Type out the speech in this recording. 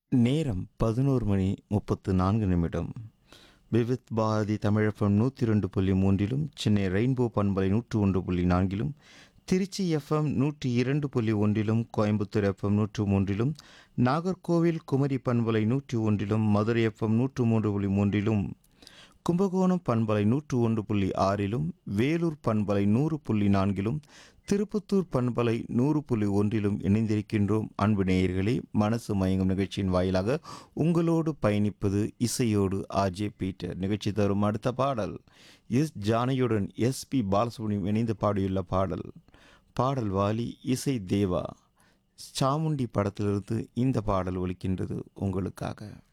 நேரம் பதினோரு மணி முப்பத்து நான்கு நிமிடம் விவித் பாரதி தமிழப்பம் நூற்றி ரெண்டு புள்ளி மூன்றிலும் சென்னை ரெயின்போ பண்பலை நூற்று ஒன்று புள்ளி நான்கிலும் திருச்சி எஃப்எம் நூற்றி இரண்டு புள்ளி ஒன்றிலும் கோயம்புத்தூர் எஃப்எம் நூற்று மூன்றிலும் நாகர்கோவில் குமரி பண்பலை நூற்றி ஒன்றிலும் மதுரை எஃப்எம் நூற்று மூன்று புள்ளி மூன்றிலும் கும்பகோணம் பண்பலை நூற்று ஒன்று புள்ளி ஆறிலும் வேலூர் பண்பலை நூறு புள்ளி நான்கிலும் திருப்பத்தூர் பண்பலை நூறு புள்ளி ஒன்றிலும் இணைந்திருக்கின்றோம் அன்பு நேயர்களே மனசு மயங்கும் நிகழ்ச்சியின் வாயிலாக உங்களோடு பயணிப்பது இசையோடு ஆர்ஜே பீட்டர் நிகழ்ச்சி தரும் அடுத்த பாடல் எஸ் ஜானகியுடன் எஸ் பி பாலசுப்ரமணியம் இணைந்து பாடியுள்ள பாடல் பாடல் வாலி இசை தேவா சாமுண்டி படத்திலிருந்து இந்த பாடல் ஒலிக்கின்றது உங்களுக்காக